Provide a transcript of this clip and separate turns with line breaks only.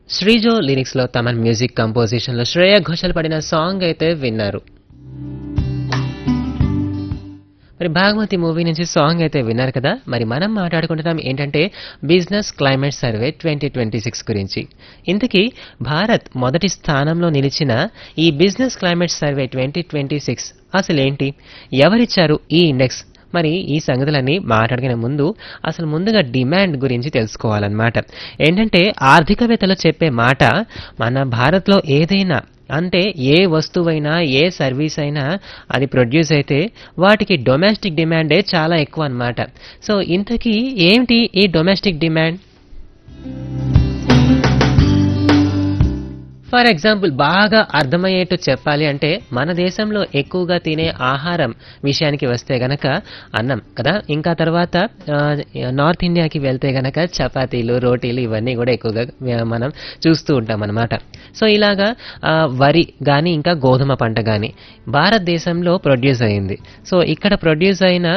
శ్రీజో lyrics లో Thaman music composition లో శ్రేయ ఘోషల్ పడిన సాంగ్ అయితే విన్నారు మరి భాగమతి మూవీ నుంచి సాంగ్ అయితే విన్నారు కదా మరి మనం మాట్లాడుకుంటున్నాం ఏంటంటే business climate survey twenty twenty six గురించి ఇంతకీ భారత్ మొదటి స్థానంలో నిలిచిన ఈ business climate survey twenty twenty six అసలేంటి ఎవరిచ్చారు ఈ ఇండెక్స్ మరి ఈ సంగతులన్నీ మాట్లాడుకునే ముందు అసలు ముందుగా డిమాండ్ గురించి తెలుసుకోవాలన్నమాట ఏంటంటే ఆర్థికవేత్తలు చెప్పే మాట మన భారత్లో ఏదైనా అంటే ఏ వస్తువైనా ఏ సర్వీస్ అయినా అది ప్రొడ్యూస్ అయితే వాటికి డొమెస్టిక్ డిమాండే చాలా ఎక్కువ అన్నమాట సో ఇంతకీ ఏమిటి ఈ డొమెస్టిక్ డిమాండ్ ఫర్ ఎగ్జాంపుల్ బాగా అర్థమయ్యేట్టు చెప్పాలి అంటే మన దేశంలో ఎక్కువగా తినే ఆహారం విషయానికి వస్తే గనక అన్నం కదా ఇంకా తర్వాత ఆ, నార్త్ ఇండియాకి వెళ్తే గనక చపాతీలు రోటీలు ఇవన్నీ కూడా ఎక్కువగా ఆ, మనం చూస్తూ ఉంటాం అన్నమాట సో ఇలాగా ఆ, వరి కానీ ఇంకా గోధుమ పంట కానీ భారతదేశంలో ప్రొడ్యూస్ అయింది సో ఇక్కడ ప్రొడ్యూస్ అయిన